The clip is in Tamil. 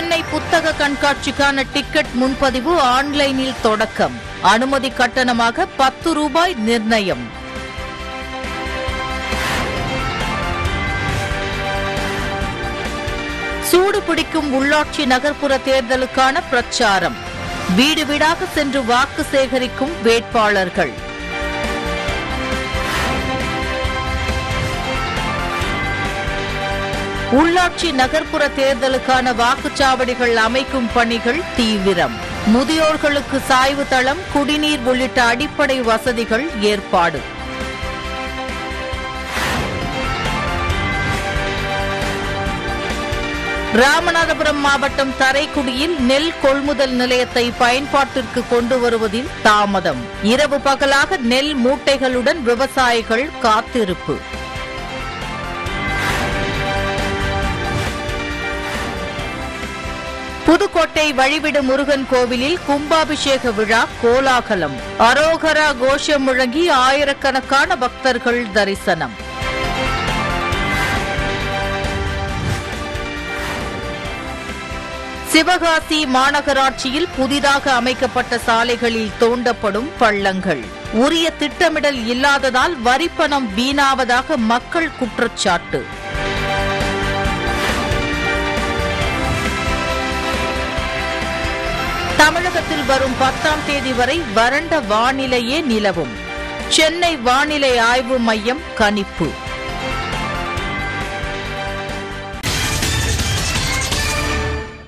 சென்னை புத்தக கண்காட்சிக்கான டிக்கெட் முன்பதிவு ஆன்லைனில் தொடக்கம் அனுமதி கட்டணமாக பத்து ரூபாய் நிர்ணயம் சூடு பிடிக்கும் உள்ளாட்சி நகர்ப்புற தேர்தலுக்கான பிரச்சாரம் வீடு வீடாக சென்று வாக்கு சேகரிக்கும் வேட்பாளர்கள் உள்ளாட்சி நகர்ப்புற தேர்தலுக்கான வாக்குச்சாவடிகள் அமைக்கும் பணிகள் தீவிரம் முதியோர்களுக்கு சாய்வு தளம் குடிநீர் உள்ளிட்ட அடிப்படை வசதிகள் ஏற்பாடு ராமநாதபுரம் மாவட்டம் தரைக்குடியில் நெல் கொள்முதல் நிலையத்தை பயன்பாட்டிற்கு கொண்டு வருவதில் தாமதம் இரவு பகலாக நெல் மூட்டைகளுடன் விவசாயிகள் காத்திருப்பு புதுக்கோட்டை வழிவிடு முருகன் கோவிலில் கும்பாபிஷேக விழா கோலாகலம் அரோகரா கோஷம் முழங்கி ஆயிரக்கணக்கான பக்தர்கள் தரிசனம் சிவகாசி மாநகராட்சியில் புதிதாக அமைக்கப்பட்ட சாலைகளில் தோண்டப்படும் பள்ளங்கள் உரிய திட்டமிடல் இல்லாததால் வரிப்பணம் வீணாவதாக மக்கள் குற்றச்சாட்டு தமிழகத்தில் வரும் பத்தாம் தேதி வரை வறண்ட வானிலையே நிலவும் சென்னை வானிலை ஆய்வு மையம் கணிப்பு